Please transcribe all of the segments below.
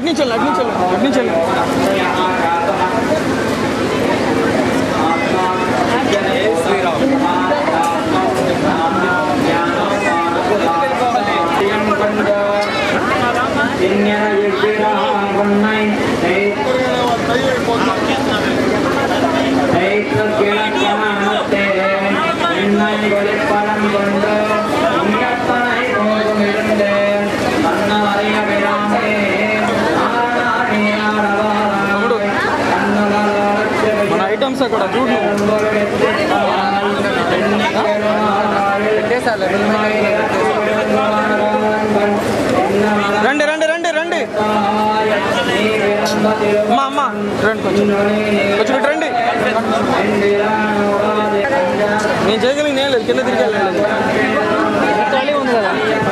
నుంచి వెళ్ళు, అటు నుంచి వెళ్ళు, అటు నుంచి వెళ్ళు. మన ఐటమ్స్ అక్కడ చూడు రండి రండి రండి రండి అమ్మా అమ్మ రండి కొంచెం కొంచెం ఇటు రండి నేను చేయగలిగిన నేను లేదు కింద తిరిగి వెళ్ళలేదు ఖాళీ ఉంది కదా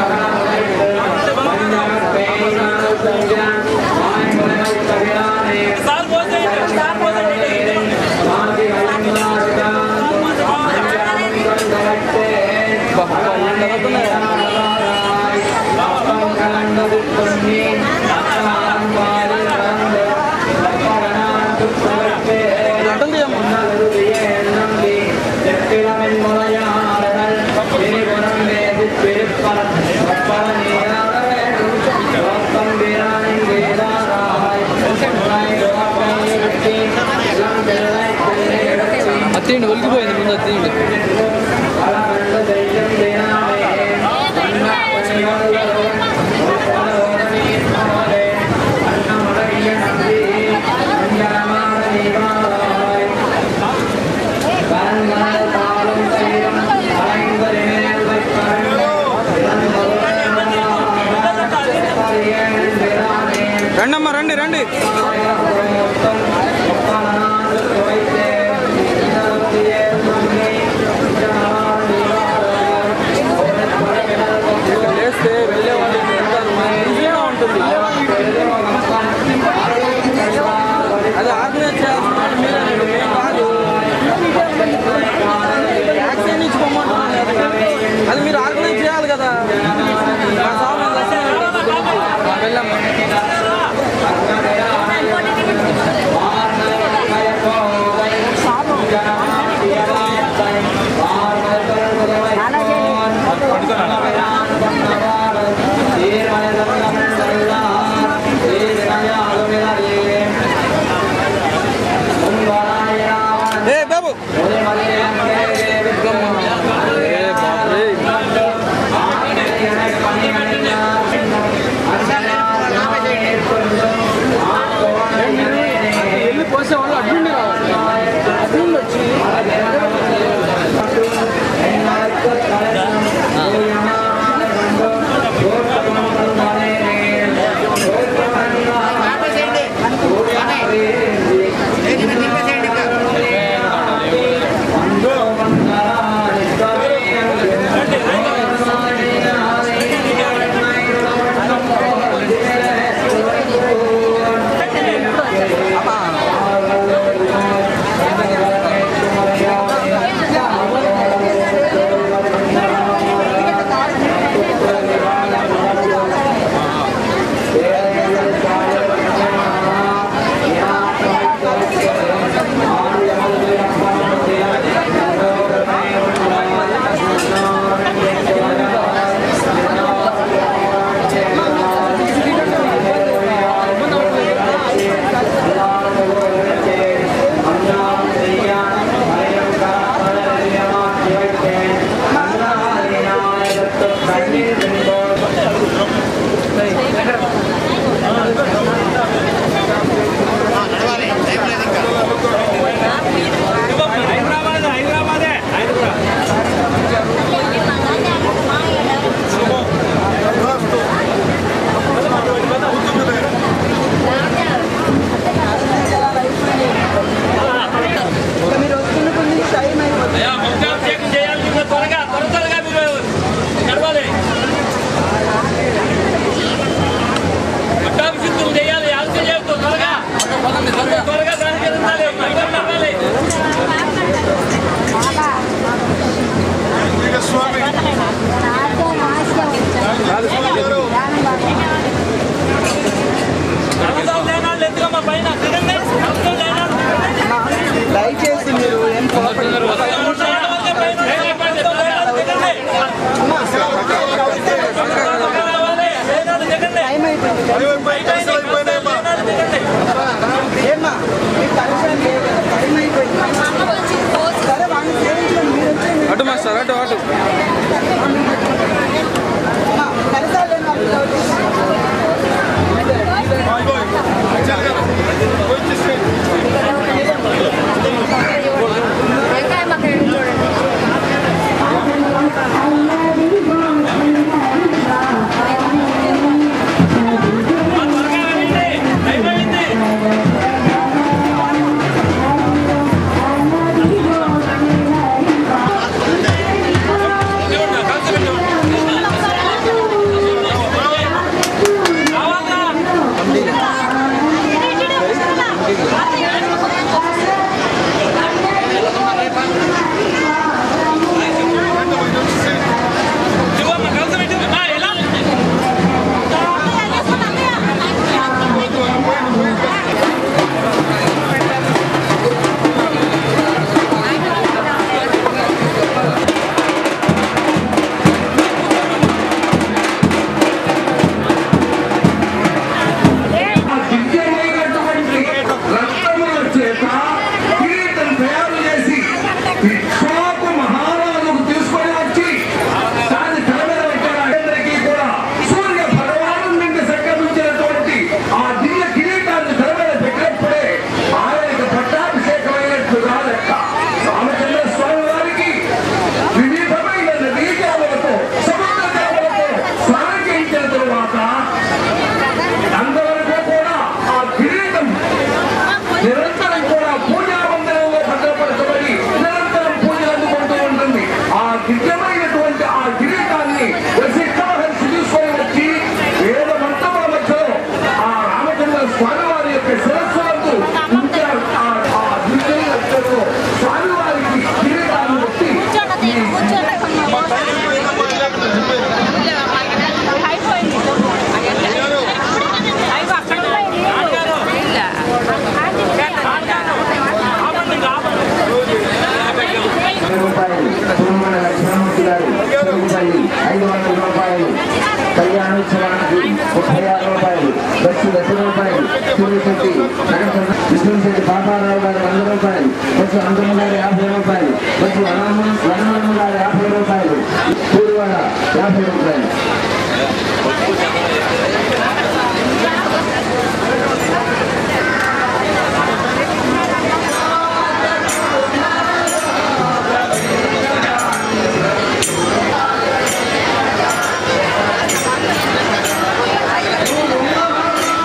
అటెండ్ చేయమ్మా అత్తిండి ఒలిగిపోయింది ముందు అత్తిండి రండమ్మా రండి రండి లేస్తే వెళ్ళే వాళ్ళు వెళ్తారు ఈజీగా ఉంటుంది అది ఆర్గనైజ్ చేయాల్సిన వాళ్ళు మీరే మేము కాదు వ్యాక్సిన్ ఇచ్చుకోమంటున్నాను కదా. అది మీరు ఆర్గనైజ్ చేయాలి కదా మా సార్ నాకు లక్షణం వెళ్ళమ్మా ఏ బాబు ఏ బాబు వెళ్ళి పోసే వాళ్ళు అడ్డుండి రావాలి అడ్డుండి వచ్చి Thank ఏమ్మా మీకు కనెక్షన్ లేదు టైం అయిపోయింది సరే వాడిని సేవించండి మీరు వచ్చి అటు మాస్టర్ అటు అటు కలిసారు దివ్యమైనటువంటి రక్తముల చేత కిరీటం తయారు చేసి ఇక్ష్వాకు మహారాజుకు తీసుకొని వచ్చి దాన్ని తల మీద పెట్టారు అందరికీ కూడా సూర్య భగవాను నుండి సంక్రమించినటువంటి ఆ దివ్య కిరీటాన్ని తల మీద పెట్టినప్పుడే ఆయనకు పట్టాభిషేకమైనట్లుగా లెక్క రామచంద్ర స్వామి వారికి వివిధమైన నదీజాలతో సముద్ర జలాలతో స్నానం చేయించిన తరువాత అంతవరకు కూడా ఆ కిరీటం నిరంతరం కూడా పూజా మందిరంలో భద్రపరచబడి నిరంతరం పూజలు అందుకుంటూ ఉంటుంది ఆ దివ్యమైనటువంటి ఆ కిరీటాన్ని వశిష్ఠ మహర్షి తీసుకొని వచ్చి వేద మంత్రముల మధ్యలో ఆ రామచంద్ర స్వామి వారి యొక్క శిరస్సు నందు ఉంచారు ఆ ఆ దివ్యమైన స్వామి వారికి కిరీటాన్ని పెట్టి రూపాయలు తుమ్మల లక్ష్మణమూర్తి గారు రూపాయలు ఐదు వందల రూపాయలు కళ్యాణోత్సవానికి ముప్పై ఆరు రూపాయలు బస్సు దశ రూపాయలు సూర్యశెట్టి విష్ణుశెట్టి పాపారావు గారు వంద రూపాయలు బస్సు అంకమ్మ గారు యాభై రూపాయలు బస్సు వనమమ్మ గారు యాభై రూపాయలు పూర్వాడ యాభై రూపాయలు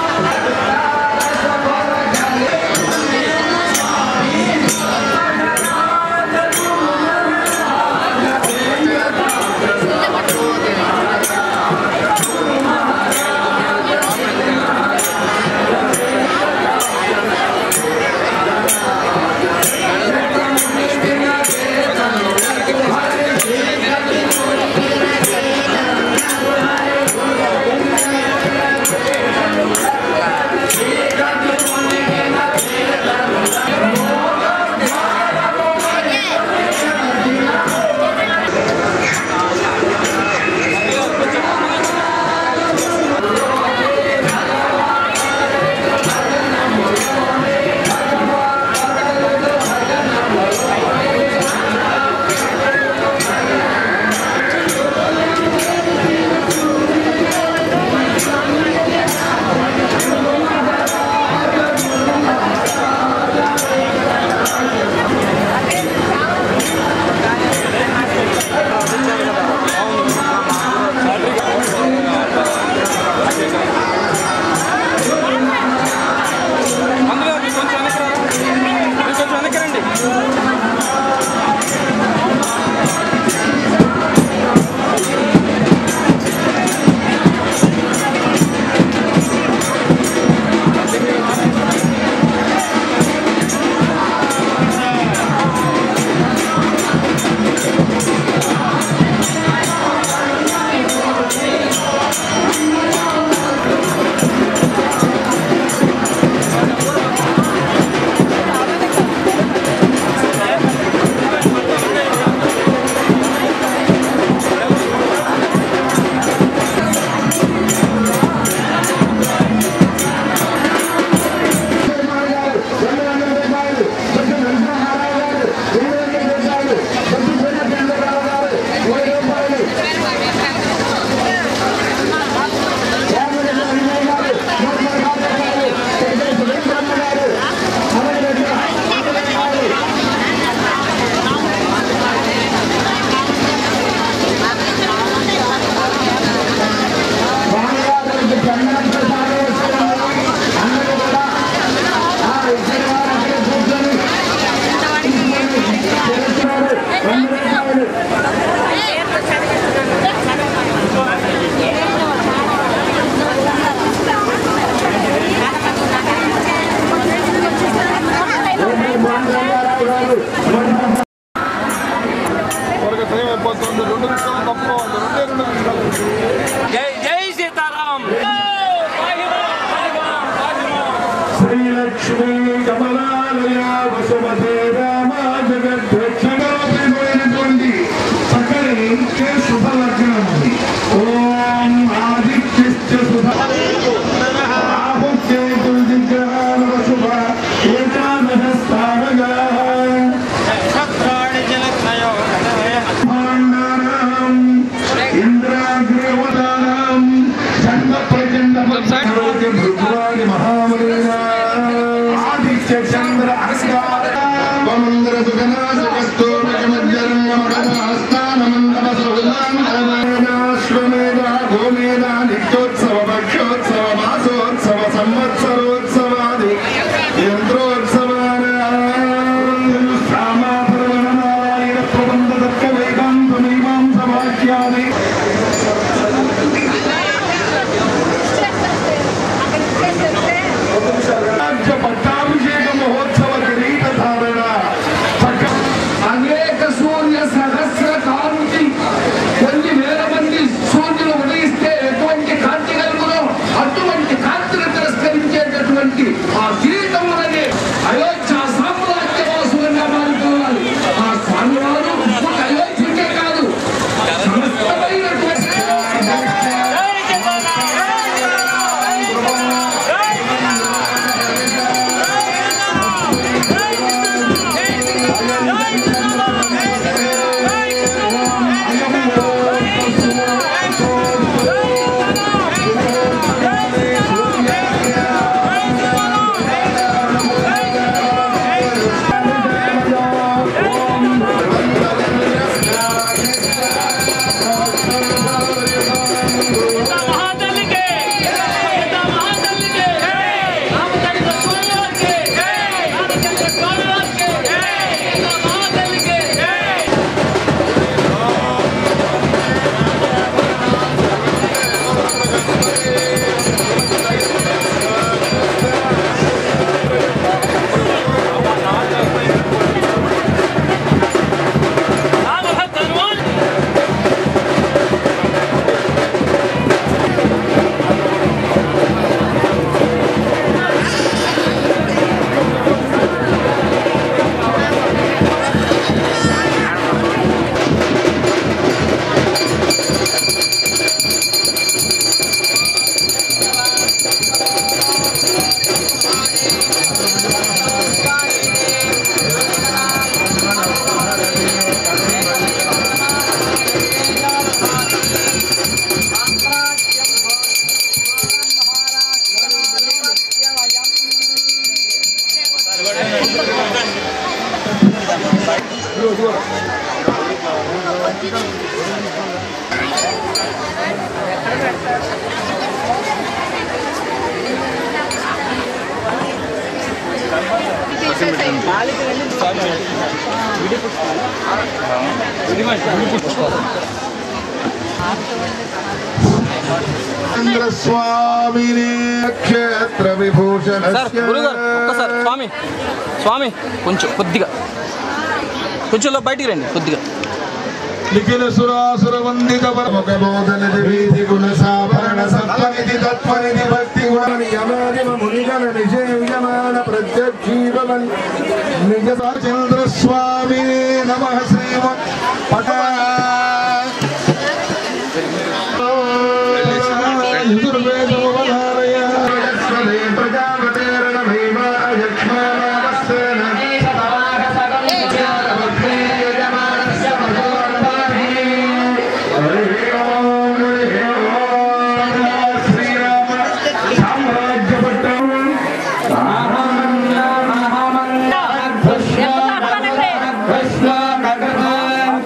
శ్రీ లక్ష్మీ కమలాలయ వసుమతే రామ జగద్వేక్షమైనటువంటి చక్కని శుభ లగ్నం ఉంది ఓం ఆదిత్యశ్చ శుభ చంద్ర అస్కార సుగనాశకస్తో శ్వమేధ గోమేధ నిత్యోత్సవ భక్ష్యోత్సవ మాసోత్సవ సంవత్సరోత్సవాది యంత్రోత్సవాన రామాపరమణారాయణ ప్రబంధ దత్త వేదాంత మీమాంస వాక్యాది రాజ్య పట్టాభిషేక మహోత్సవ కిరీట ధారణ చక్క- అనేక సూర్య సహస్ర కాంతి కొన్ని వేల మంది సూర్యులు ఉదయిస్తే ఎటువంటి కాంతి కలుగునో అటువంటి కాంతిని తిరస్కరించేటటువంటి ఆ కిరీటములనే అయోధ్య సామ్రాజ్యవాసులుగా మారిపోవాలి ఆ స్వామివారు ఒక అయోధ్యకే కాదు సమస్తమైనటువంటి మహాతల్లికే మహాతల్లికే రామతల్లి స్వామివారికి రామతల్లి స్వామివారికి మహాతల్లికి రామభక్తులు స్వామిని క్షేత్ర విభూషణ సార్ గురుగారు ఒక్కసారి స్వామి స్వామి కొంచెం కొద్దిగా కొంచెం ఇలా బయటికి రండి కొద్దిగా నిఖిల సురాసుర వందిత పరమోదనిధి వీధి గుణ సాభరణ సత్వనిధి తత్వనిధి భక్తి గుణ యమాదిమ మునిగణ నిజయమాన ప్రత్యక్షీవమన్ నిజ చంద్ర స్వామి నమ శ్రీమ పట సామ్రాజ్య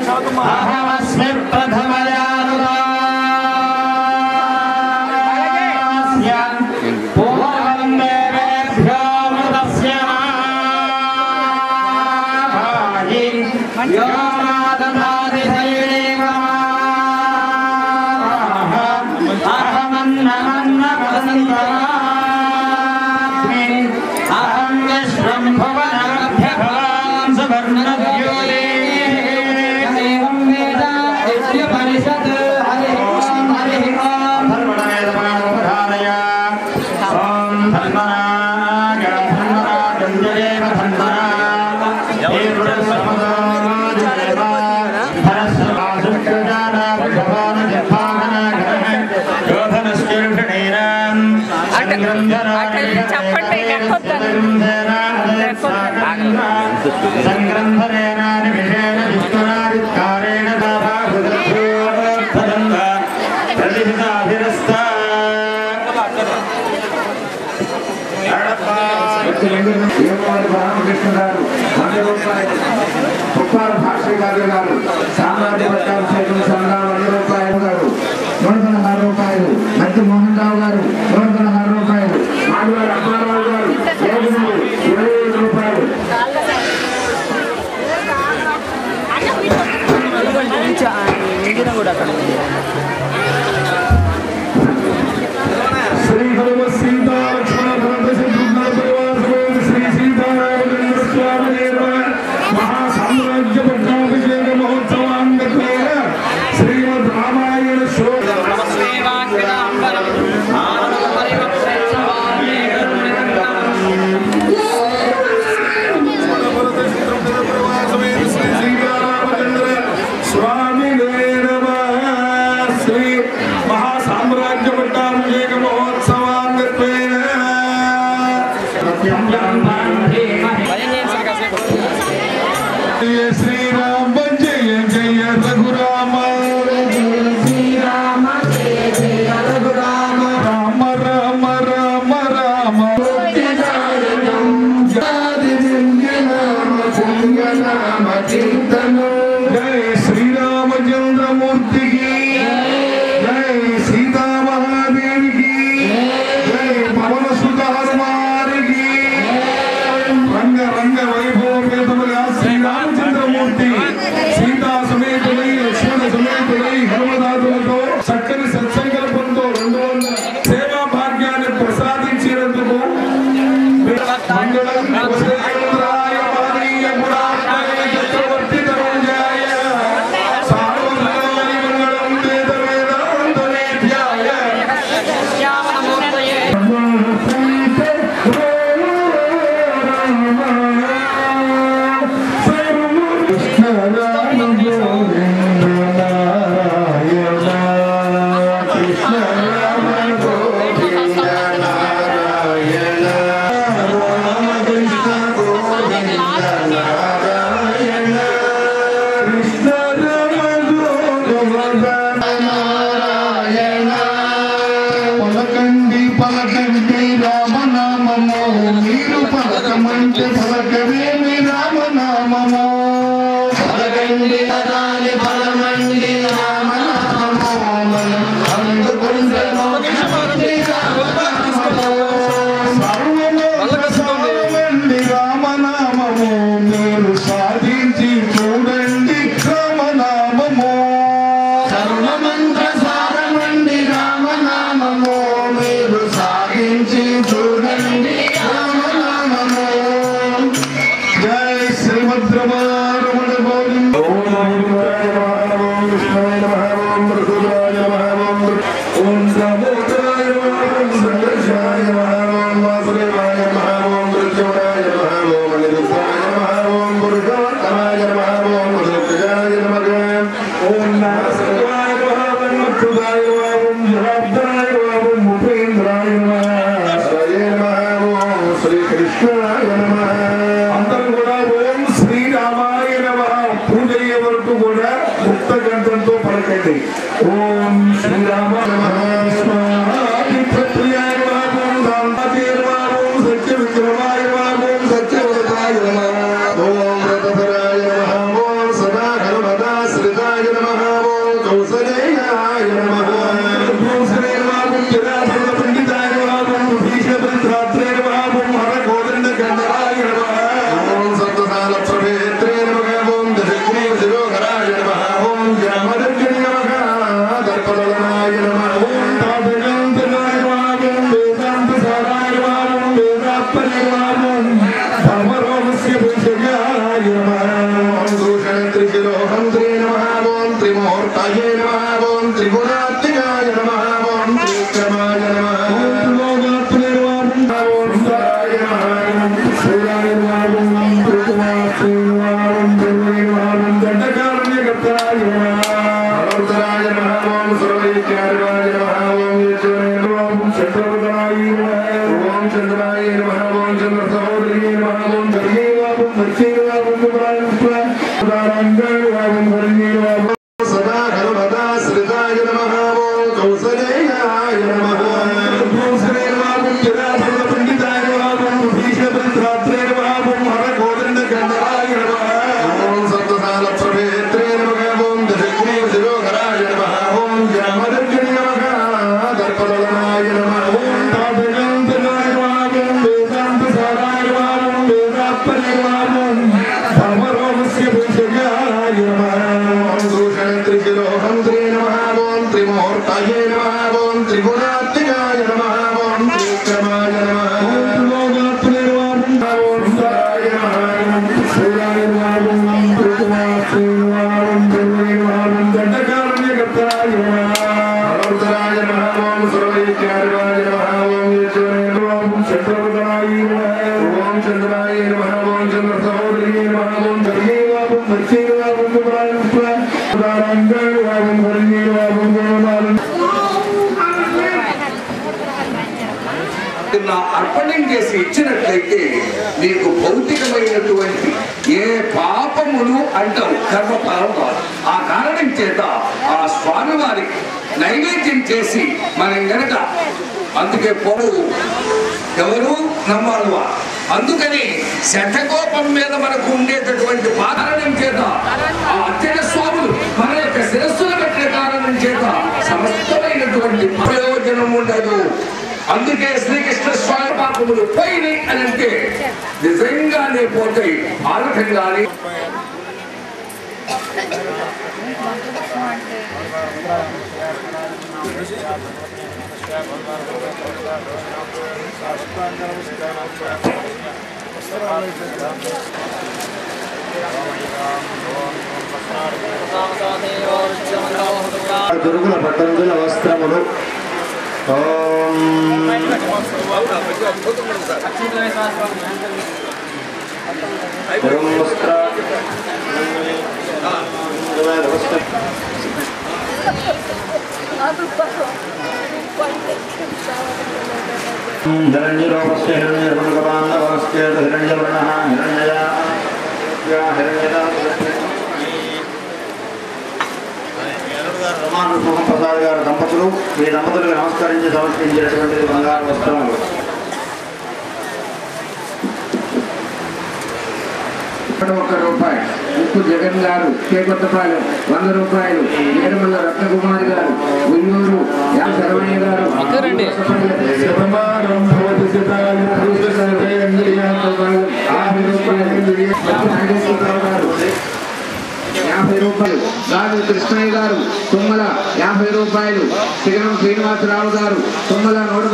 అక్కడ చెప్పండి సంగ్రంథరేణాని విషేణ విష్ణునాదిత్కారేణ ప్రతిహితాభిరస్తా ఏమవారి రామకృష్ణ గారు వంద రూపాయలు ఉప్పాల భాష్యకారు గారు సామ్రాజ్య పట్టాభిషేకం సంఘం వంద రూపాయలు గారు నూట పదహారు రూపాయలు మధ్య మోహన్ రావు గారు నూట పదహారు రూపాయలు మాధవ అప్పారావు గారు ఏడుగురు ఇరవై ఐదు రూపాయలు కూడా అక్కడ శ్రీ హనుమ సీతా లక్ష్మణ భరత శత్రుఘ్న పరివార సమేత శ్రీ సీతారామచంద్ర స్వామి నిర్మ మహాసామ్రాజ్య పట్టాభిషేక మహోత్సవాంగత్వేన శ్రీమద్ రామాయణ శోధ శ్రీ సీతారామచంద్ర స్వామి నమ శ్రీ మహాసామ్రాజ్య పట్టాభిషేక మహోత్సవాంగత్వేన జయ శ్రీరామ జయ జయ రఘురామ శ్రీరామ జయ జయ రఘురామ రామ రామ రామ రామ జయ శ్రీరామచంద్రమూర్తికి జయ సీతా మహాదేవికి జయ పవన సుత హనుమానికి రంగ రంగ వైభవపేతముగా శ్రీరామచంద్రమూర్తి సీతా సమేతులై లక్ష్మణ సమేతులై హనుమదాదులతో చక్కని సత్సంకల్పంతో రెండు వందల సేవా భాగ్యాన్ని ప్రసాదించినందుకు మంగళం వసుదేంద్రాయ మానీయ గుణాత్మనే చక్రవర్తి ధనుంజాయ సార్వభౌమాని మంగళం వేద వేదాంతనేభ్యాయ పలకండి పలకండి రామనామము మీరు పలకమంటే పలకవేమి రామనామము పలకండి పదాలి పలమండి రామనామము మనం అందుకుంటే మోక్షమండి రామనామము సర్వలోక సారమండి రామనామము మీరు సాధించి చూడండి రామనామము సర్వమంత్ర సారమండి రామనామము మీరు సాగించి చూడండి రామనామము జై శ్రీమద్రమారమణ గోవింద ఓం నమః ఓం కృష్ణాయ నమః ఓం మృదురాయ నమః ఓం ఓం దామోదరాయ నమః ఓం సంఘర్షాయ నమః ఓం వాసుదేవాయ నమః ఓం మృత్యురాయ నమః ఓం అనిరుద్ధాయ నమః ఓం పురుషోత్తమాయ నమః ఓం మృత్యుజాయ నమః ఓం నారసింహాయ నమః ఓం మృత్యుదాయ నమః ఓం జలాబ్దాయ నమః ఓం ఉపేంద్రాయ నమః హరయే నమః ఓం శ్రీకృష్ణాయ నమః అందరం కూడా ఓం శ్రీరామాయ నమః పూజ అయ్యే వరకు కూడా ముక్త గంటంతో పలకండి ఓం శ్రీరామ నమః చంద్రవదనాయ నమః ఓం చంద్రాయ నమః ఓం చంద్ర సహోదరి నమః ఓం ధర్మేవాపం మత్స్యేవాపం కుమారం ఉదారంగాయవాపం ధర్మేవాపం సదా హరవదా శ్రీదాయ నమః ఓం కౌసలేయాయ నమః భూశ్రేవాపం జరాసన పండితాయ వాపం భీషభద్రాత్రే వాపం హర గోవింద గంధరాయ నమః ఓం సప్తసాల ప్రభేత్రే నమః ఓం దశగ్రీ శిరోధరాయ నమః ఓం జామదర్జని నమః దర్పదలనాయ నమః ఓం తాపయంతనాయ నమః ఓం వేదాంత సారాయ నమః ఓం వేదాత్మనే నమః ఓం ధర్మరోమస్య భూషజాయ నమః ఓం దూషణత్రిశిరోహం త్రే నమః ఓం త్రిమూర్తాయ నమః ఓం త్రిగుణాత్మికాయ నమః ఓం త్రివిక్రమాయ నమః ఓం త్రిలోకాత్మనే నమః ఓం సరాయ నమః ఓం శ్రీరాయ నమః ఓం త్రిగుణాత్మనే నమః ఓం ధర్మే నమః ఓం దండకారణ్యకర్తాయ నమః అనంతరాయ నమః ఓం సర్వైక్యాయ నమః ఓం యజ్ఞాయ నమః ఓం చంద్రవదనాయ నమః ఓం చంద్రాయ నమః ఓం చంద్ర సహోదరి నమః ఓం ధర్మేవాపం మత్స్యేవాపం కుమారం ఉదారంగాయవాపం ధర్మేవాపం గోమాలం నా అర్పణం చేసి ఇచ్చినట్లయితే మీకు భౌతికమైనటువంటి ఏ పాపములు అంటావు కర్మఫలం కాదు ఆ కారణం చేత ఆ స్వామివారికి నైవేద్యం చేసి మనం గనక అందుకే పోవు ఎవరు నమ్మాలువా అందుకని శఠకోపం మీద మనకు ఉండేటటువంటి కారణం చేత ఆ అత్యట స్వాములు మన యొక్క శిరస్సులు పెట్టిన కారణం చేత సమస్తమైనటువంటి ప్రయోజనం ఉండదు అందుకే శ్రీకృష్ణ స్వామి పాపములు పోయినాయి అని అంటే నిజంగానే పోతాయి ఆ విధంగానే దురుగుల పట్టందుల వస్త్రములు ఓం ఓం వస్త్ర హిరణ్యలోకస్య హిరణ్యర్మణగపాండవస్య హిరణ్యవర్ణः హిరణ్యయా హిరణ్యదా రమాను ప్రసాద్ గారు దంపతులు ఈ దంపతులకు నమస్కరించి సమర్పించినటువంటి బంగారు వస్త్రములు ఒక్క రూపాయి ఉప్పు జగన్ గారు చేకొత్తపాలెం వంద రూపాయలు ఏడుమల్ల రత్నకుమారి గారు ఉయ్యూరు యా శరవయ్య గారు శతమానం భవతి శతాయ పురుష సర్వేంద్రియాత్మకం యాభై రూపాయలు నాగేశ్వరరావు గారు యాభై రూపాయలు గాజు కృష్ణయ్య గారు తుమ్మల యాభై రూపాయలు సిగరం శ్రీనివాసరావు గారు తుమ్మల నూట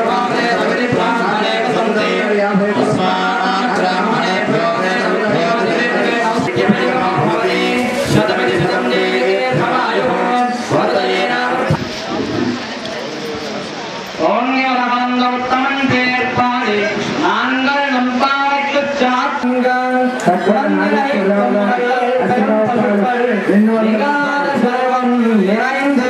యాభై రెండు వందల